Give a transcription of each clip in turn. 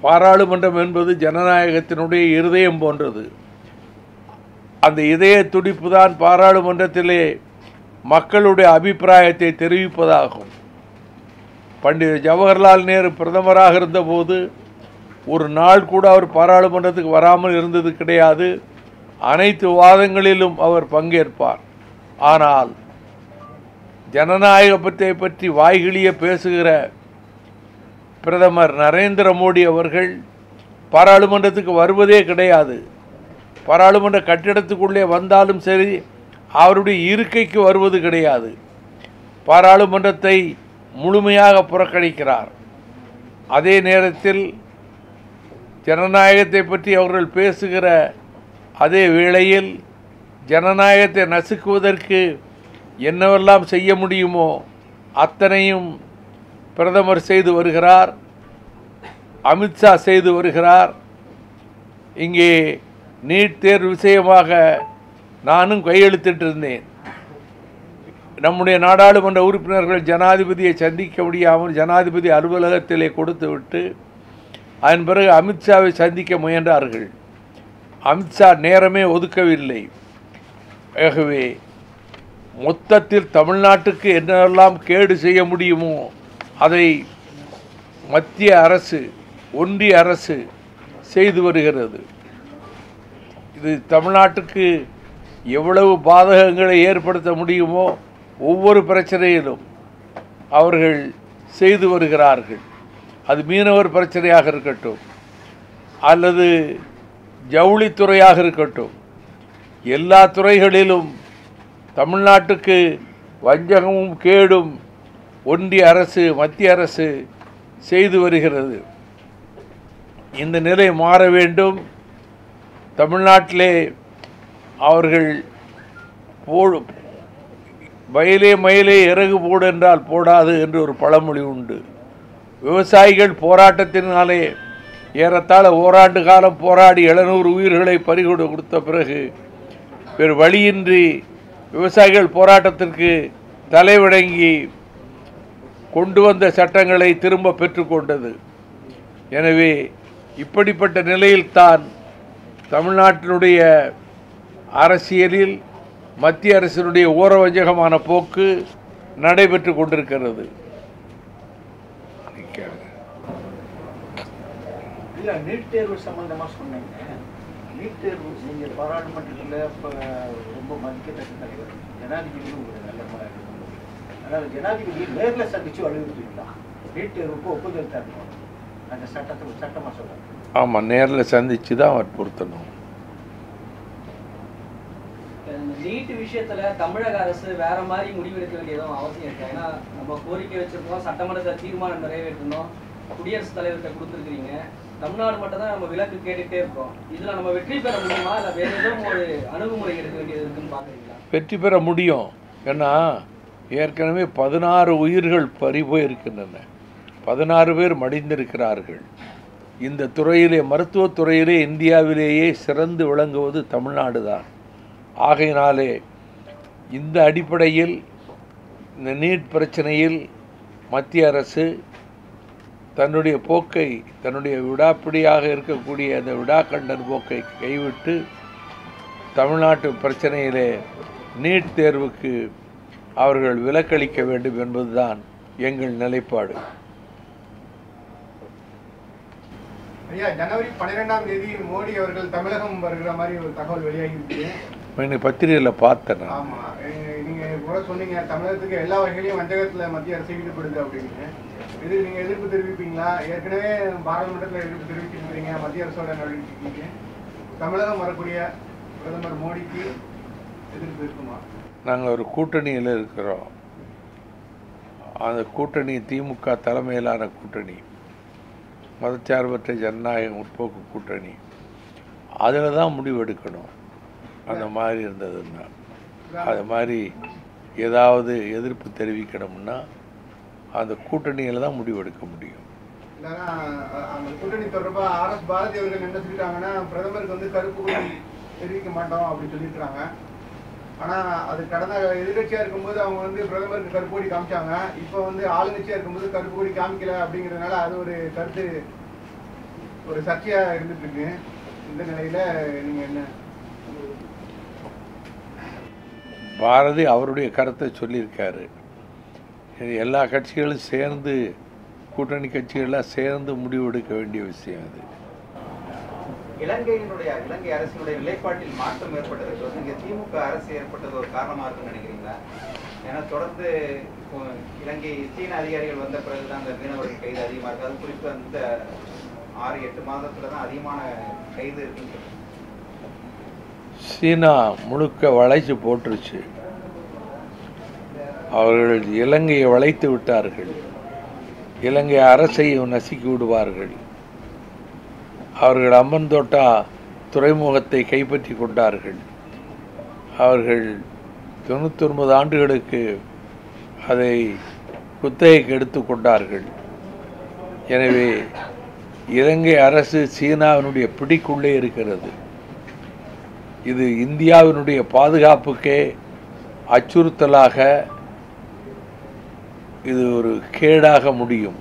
பாராளுமன்றம் என்பது ஜனநாயகத்தினுடைய இருதயம் போன்றது அந்த இதய துடிப்பு தான் பாராளுமன்றத்திலே மக்களுடைய அபிப்பிராயத்தை தெரிவிப்பதாகும் பண்டித ஜவஹர்லால் நேரு பிரதமராக இருந்தபோது ஒரு நாள் கூட அவர் பாராளுமன்றத்துக்கு வராமல் இருந்தது கிடையாது அனைத்து வாதங்களிலும் அவர் பங்கேற்பார் ஆனால் ஜனநாயகத்தை பற்றி வாய்கிழிய பேசுகிற பிரதமர் நரேந்திர மோடி அவர்கள் பாராளுமன்றத்துக்கு வருவதே கிடையாது பாராளுமன்ற கட்டிடத்துக்குள்ளே வந்தாலும் சரி அவருடைய இருக்கைக்கு வருவது கிடையாது பாராளுமன்றத்தை முழுமையாக புறக்கணிக்கிறார் அதே நேரத்தில் ஜனநாயகத்தை பற்றி அவர்கள் பேசுகிற அதே வேளையில் ஜனநாயகத்தை நசுக்குவதற்கு என்னவெல்லாம் செய்ய முடியுமோ அத்தனையும் பிரதமர் செய்து வருகிறார் அமித்ஷா செய்து வருகிறார் இங்கே நீட் தேர்வு விஷயமாக நானும் கையெழுத்திட்டு இருந்தேன் நம்முடைய நாடாளுமன்ற உறுப்பினர்கள் ஜனாதிபதியை சந்திக்க முடியாமல் ஜனாதிபதி அலுவலகத்திலே கொடுத்துவிட்டு அதன் பிறகு அமித்ஷாவை சந்திக்க முயன்றார்கள் அமித்ஷா நேரமே ஒதுக்கவில்லை ஆகவே மொத்தத்தில் தமிழ்நாட்டுக்கு என்னெல்லாம் கேடு செய்ய முடியுமோ அதை மத்திய அரசு ஒன்றிய அரசு செய்து வருகிறது இது தமிழ்நாட்டுக்கு எவ்வளவு பாதகங்களை ஏற்படுத்த முடியுமோ ஒவ்வொரு பிரச்சனையிலும் அவர்கள் செய்து வருகிறார்கள் அது மீனவர் பிரச்சனையாக இருக்கட்டும் அல்லது ஜவுளித்துறையாக இருக்கட்டும் எல்லா துறைகளிலும் தமிழ்நாட்டுக்கு வஞ்சகமும் கேடும் ஒன்றிய அரசு மத்திய அரசு செய்து வருகிறது இந்த நிலை மாற வேண்டும் தமிழ்நாட்டிலே அவர்கள் போடு வயலே மயிலே இறகு போடு என்றால் போடாது என்று ஒரு பழமொழி உண்டு விவசாயிகள் போராட்டத்தினாலே ஏறத்தாழ ஓராண்டு காலம் போராடி எழுநூறு உயிர்களை பறிகொடு கொடுத்த பிறகு வேறு வழியின்றி விவசாயிகள் போராட்டத்திற்கு தலைவணங்கி கொண்டு வந்த சட்டங்களை திரும்ப பெற்றுக்கொண்டது எனவே இப்படிப்பட்ட நிலையில்தான் தமிழ்நாட்டினுடைய அரசியலில் மத்திய அரசினுடைய ஓரவஞ்சகமான போக்கு நடைபெற்று கொண்டிருக்கிறது இல்ல நீட் தேர்வு சம்பந்தமா சொன்னீங்க நீட் தேர்வு நீங்க பாராளுமன்றத்துல இப்ப ரொம்ப மதிக்கத்தக்க தலைவர் ஜனாதிபதியும் ஒரு நல்ல ம- அதனால ஜனாதிபதி நேர்ல சந்திச்சு வலியுறுத்திக்கலாம் நீட் தேர்வுக்கு ஒப்புதல் தரணும் அந்த சட்டத்தை சட்டமா சொல்றாங்க ஆமாம் நேரில் சந்தித்து தான் வற்புறுத்தணும் இந்த நீட் விஷயத்துல தமிழக அரசு வேற மாதிரி முடிவெடுக்க வேண்டியதும் அவசியம் இருக்கு ஏன்னா நம்ம கோரிக்கை வச்சிருக்கோம் சட்டமன்றத்தில் தீர்மானம் நிறைவேற்றணும் குடியரசுத் தலைவர்கிட்ட கொடுத்துருக்கீங்க தமிழ்நாடு மட்டும் தான் நம்ம விலக்கு கேட்டுட்டே இருக்கோம் இதுல நம்ம வெற்றி பெற முடியுமா இல்ல வேற எதுவும் ஒரு அணுகுமுறை எடுக்க வேண்டியது இருக்குன்னு பாக்குறீங்களா வெற்றி பெற முடியும் ஏன்னா ஏற்கனவே பதினாறு உயிர்கள் பறி போயிருக்கின்றன பதினாறு பேர் மடிந்திருக்கிறார்கள் இந்த துறையிலே மருத்துவத் துறையிலே இந்தியாவிலேயே சிறந்து விளங்குவது தமிழ்நாடு தான் ஆகையினாலே இந்த அடிப்படையில் இந்த நீட் பிரச்சனையில் மத்திய அரசு தன்னுடைய போக்கை தன்னுடைய விடாப்பிடியாக இருக்கக்கூடிய அந்த விடாக்கண்டர் போக்கை கைவிட்டு தமிழ்நாட்டு பிரச்சனையிலே நீட் தேர்வுக்கு அவர்கள் விலக்களிக்க வேண்டும் என்பதுதான் எங்கள் நிலைப்பாடு ஐயா ஜனவரி பன்னிரெண்டாம் தேதி மோடி அவர்கள் தமிழகம் வருகிற மாதிரி ஒரு தகவல் வெளியாகி இருக்கு இன்னைக்கு பத்திரிகையில் பார்த்தேன் நான். ஆமா அஹ் நீங்க கூட சொன்னீங்க தமிழகத்துக்கு எல்லா வகையிலும் வஞ்சகத்துல மத்திய அரசு ஈடுபடுது அப்படின்னு இது நீங்க எதிர்ப்பு தெரிவிப்பீங்களா ஏற்கனவே பாராளுமன்றத்தில் எதிர்ப்பு தெரிவிச்சிருக்கிறீங்க மத்திய அரசோட நடவடிக்கைக்கு தமிழகம் வரக்கூடிய பிரதமர் மோடிக்கு எதிர்ப்பு இருக்குமா நாங்கள் ஒரு கூட்டணியில் இருக்கிறோம் அந்த கூட்டணி திமுக தலைமையிலான கூட்டணி மதச்சார்பற்ற ஜனநாயக முற்போக்கு கூட்டணி அதில் தான் முடிவெடுக்கணும் அந்த மாதிரி இருந்ததுன்னா அது மாதிரி ஏதாவது எதிர்ப்பு தெரிவிக்கணும்னா அந்த கூட்டணியில் தான் முடிவெடுக்க முடியும் இல்லைன்னா அஹ், அந்த கூட்டணி தொடர்பா ஆர் எஸ் பாரதி அவர்கள் என்ன சொல்லிட்டாங்கன்னா பிரதமருக்கு வந்து கருப்பு கொடி தெரிவிக்க மாட்டோம் அப்படின்னு சொல்லியிருக்காங்க ஆனா அது கடந்த எதிர்கட்சியா இருக்கும்போது அவங்க வந்து பிரதமருக்கு கருப்பு கொடி காமிச்சாங்க இப்போ வந்து ஆளுங்கட்சியா இருக்கும்போது கருப்பு கொடி காமிக்கல அப்படிங்கிறதுனால அது ஒரு கருத்து ஒரு சர்ச்சையா இருந்துட்டு இருக்கு இந்த நிலையில நீங்க என்ன பாரதி அவருடைய கருத்தை சொல்லியிருக்காரு இது எல்லா கட்சிகளும் சேர்ந்து கூட்டணி கட்சிகள்லாம் சேர்ந்து முடிவெடுக்க வேண்டிய விஷயம் அது இலங்கையினுடைய இலங்கை அரசினுடைய நிலைப்பாட்டில் மாற்றம் ஏற்பட்டதுக்கு வந்து இங்க திமுக அரசு ஏற்பட்டது ஒரு காரணமா இருக்குன்னு நினைக்கிறீங்களா ஏன்னா தொடர்ந்து இப்போ இலங்கை சீன அதிகாரிகள் வந்த பிறகுதான் அந்த மீனவர்கள் கைது அதிகமா இருக்கு அது குறித்து அந்த ஆறு எட்டு மாதத்துல தான் அதிகமான கைது இருக்குன்னு சொல்றாங்க. சீனா முழுக்க வளைச்சு போட்டுருச்சு அவர்கள் இலங்கையை வளைத்து விட்டார்கள் இலங்கை அரசையும் நசுக்கி விடுவார்கள் அவர்கள் அம்மன்தோட்டா துறைமுகத்தை கைப்பற்றி கொண்டார்கள் அவர்கள் தொண்ணூத்தொன்பது ஆண்டுகளுக்கு அதை குத்தகைக்கு எடுத்து கொண்டார்கள் எனவே இலங்கை அரசு சீனாவினுடைய பிடிக்குள்ளே இருக்கிறது இது இந்தியாவினுடைய பாதுகாப்புக்கே அச்சுறுத்தலாக இது ஒரு கேடாக முடியும்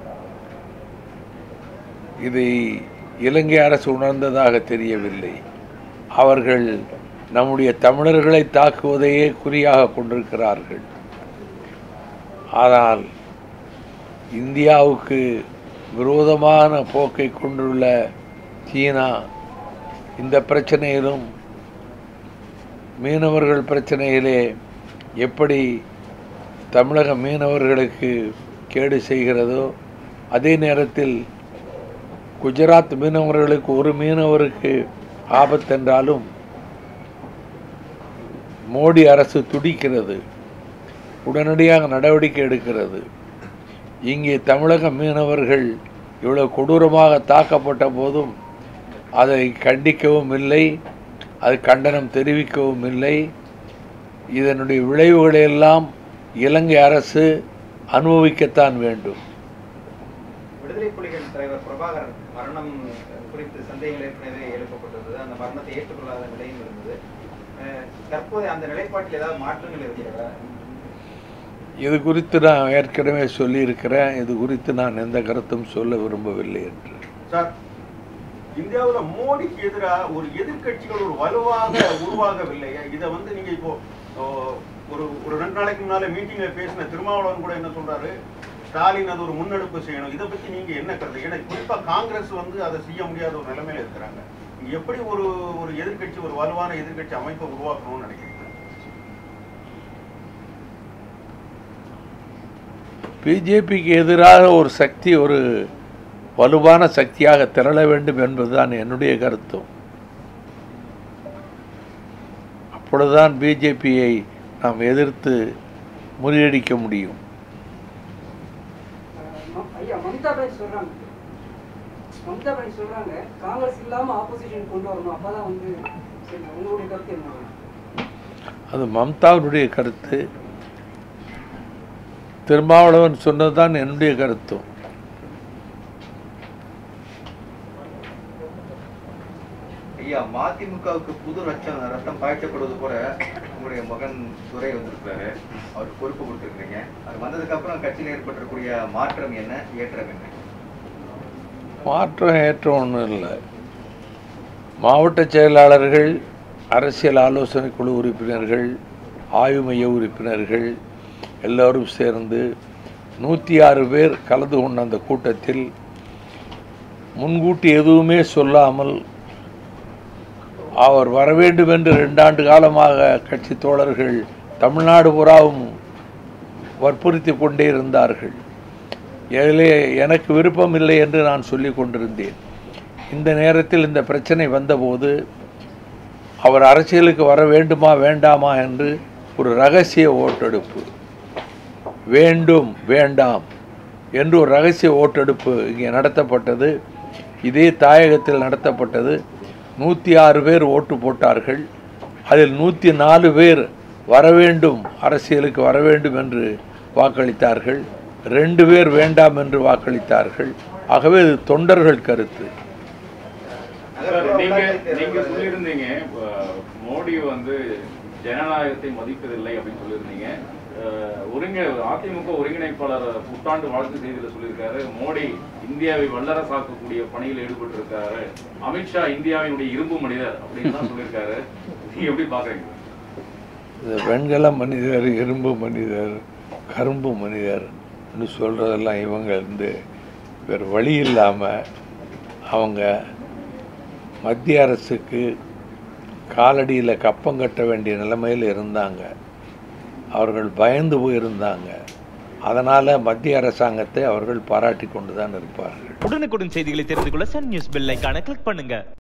இதை இலங்கை அரசு உணர்ந்ததாக தெரியவில்லை அவர்கள் நம்முடைய தமிழர்களை தாக்குவதையே குறியாக கொண்டிருக்கிறார்கள் ஆனால் இந்தியாவுக்கு விரோதமான போக்கை கொண்டுள்ள சீனா இந்த பிரச்சனையிலும் மீனவர்கள் பிரச்சனையிலே எப்படி தமிழக மீனவர்களுக்கு கேடு செய்கிறதோ அதே நேரத்தில் குஜராத் மீனவர்களுக்கு ஒரு மீனவருக்கு ஆபத்தென்றாலும் மோடி அரசு துடிக்கிறது உடனடியாக நடவடிக்கை எடுக்கிறது இங்கே தமிழக மீனவர்கள் இவ்வளவு கொடூரமாக தாக்கப்பட்ட போதும் அதை கண்டிக்கவும் இல்லை அது கண்டனம் தெரிவிக்கவும் இல்லை இதனுடைய விளைவுகளை எல்லாம் இலங்கை அரசு அனுபவிக்கத்தான் வேண்டும் விடுதலை புலிகள் தலைவர் பிரபாகரன் மரணம் குறித்து சந்தேகங்கள் ஏற்கனவே எழுப்பப்பட்டிருந்தது அந்த மரணத்தை ஏற்றுக்கொள்ளாத நிலையும் இருந்தது அஹ் தற்போது அந்த நிலைப்பாட்டில் ஏதாவது மாற்றங்கள் இருக்கிறதா இது குறித்து நான் ஏற்கனவே சொல்லியிருக்கிறேன் இது குறித்து நான் எந்த கருத்தும் சொல்ல விரும்பவில்லை என்று சார் இந்தியாவுல மோடிக்கு எதிராக ஒரு எதிர்க்கட்சிகள் ஒரு வலுவாக உருவாகவில்லை இதை வந்து நீங்க இப்போ ஓ, ஒரு ஒரு ரெண்டு நாளைக்கு முன்னால மீட்டிங்ல பேசின திருமாவளவன் கூட என்ன சொல்றாரு ஸ்டாலின் அது ஒரு முன்னெடுப்பு செய்யணும் இதை பத்தி நீங்க என்ன கருத்து ஏன்னா குறிப்பா காங்கிரஸ் வந்து அதை செய்ய முடியாத ஒரு நிலைமையில இருக்கிறாங்க நீங்க எப்படி ஒரு ஒரு எதிர்க்கட்சி ஒரு வலுவான எதிர்க்கட்சி அமைப்பை உருவாக்கணும்னு நினைக்கிறீங்க பிஜேபிக்கு எதிராக ஒரு சக்தி ஒரு வலுவான சக்தியாக திரள வேண்டும் என்பதுதான் என்னுடைய கருத்தும் அப்பொழுதுதான் பிஜேபியை நாம் எதிர்த்து முறியடிக்க முடியும் ம- ஐயா மம்தா பாய் சொல்றாங்க மம்தா பாய் சொல்றாங்க காங்கிரஸ் இல்லாம ஆப்போசிஷன் கொண்டு வரணும் அப்பதான் வந்து சரி உங்களுடைய கருத்து என்ன அது மம்தாவுடைய கருத்து திருமாவளவன் சொன்னதுதான் என்னுடைய கருத்தும் ஐயா மதிமுகவுக்கு புது ரத்தம் ரத்தம் பாய்ச்சப்படுவது போல உங்களுடைய மகன் துரை வந்திருக்காரு அவருக்கு பொறுப்பு கொடுத்துருக்கீங்க அது வந்ததுக்கு அப்புறம் கட்சியில் ஏற்பட்டிருக்கூடிய மாற்றம் என்ன ஏற்றம் என்ன மாற்றம் ஏற்றம் ஒன்றும் இல்லை மாவட்ட செயலாளர்கள் அரசியல் ஆலோசனை குழு உறுப்பினர்கள் ஆய்வு மைய உறுப்பினர்கள் எல்லோரும் சேர்ந்து நூற்றி ஆறு பேர் கலந்து கொண்ட அந்த கூட்டத்தில் முன்கூட்டி எதுவுமே சொல்லாமல் அவர் வர வேண்டும் என்று ரெண்டாண்டு காலமாக கட்சி தோழர்கள் தமிழ்நாடு புறாவும் வற்புறுத்தி கொண்டே இருந்தார்கள் இதிலே எனக்கு விருப்பம் இல்லை என்று நான் சொல்லிக் கொண்டிருந்தேன் இந்த நேரத்தில் இந்த பிரச்சனை வந்தபோது அவர் அரசியலுக்கு வர வேண்டுமா வேண்டாமா என்று ஒரு ரகசிய ஓட்டெடுப்பு வேண்டும் வேண்டாம் என்று ஒரு ரகசிய ஓட்டெடுப்பு இங்கே நடத்தப்பட்டது இதே தாயகத்தில் நடத்தப்பட்டது நூற்றி ஆறு பேர் ஓட்டு போட்டார்கள் அதில் நூற்றி நாலு பேர் வர வேண்டும் அரசியலுக்கு வர வேண்டும் என்று வாக்களித்தார்கள் ரெண்டு பேர் வேண்டாம் என்று வாக்களித்தார்கள் ஆகவே இது தொண்டர்கள் கருத்து நகர்ப்புற நீங்க உள்ளாட்சி நீங்க தேர்தல் சொல்லியிருந்தீங்க அஹ், மோடி வந்து ஜனநாயகத்தை மதிப்பதில்லை அப்படின்னு சொல்லியிருந்தீங்க அஹ், ஒருங்க அதிமுக ஒருங்கிணைப்பாளர் புத்தாண்டு வாழ்த்து செய்தியில் சொல்லியிருக்காரு மோடி இந்தியாவை வல்லரசாக்கக்கூடிய பணியில் ஈடுபட்டு இருக்காரு அமித்ஷா இந்தியாவினுடைய இரும்பு மனிதர் அப்படின்னு தான் சொல்லியிருக்காரு நீங்க எப்படி பாக்குறீங்க இந்த வெண்கல மனிதர் இரும்பு மனிதர் கரும்பு மனிதர் சொல்கிறதெல்லாம் இவங்க வந்து வேறு வழி இல்லாமல் அவங்க மத்திய அரசுக்கு காலடியில் கப்பம் கட்ட வேண்டிய நிலைமையில் இருந்தாங்க அவர்கள் பயந்து போயிருந்தாங்க அதனால் மத்திய அரசாங்கத்தை அவர்கள் பாராட்டி கொண்டு தான் இருப்பார்கள் உடனுக்குடன் செய்திகளை தெரிந்து கொள்ள சன் நியூஸ் பெல் ஐகானை கிளிக் பண்ணுங்க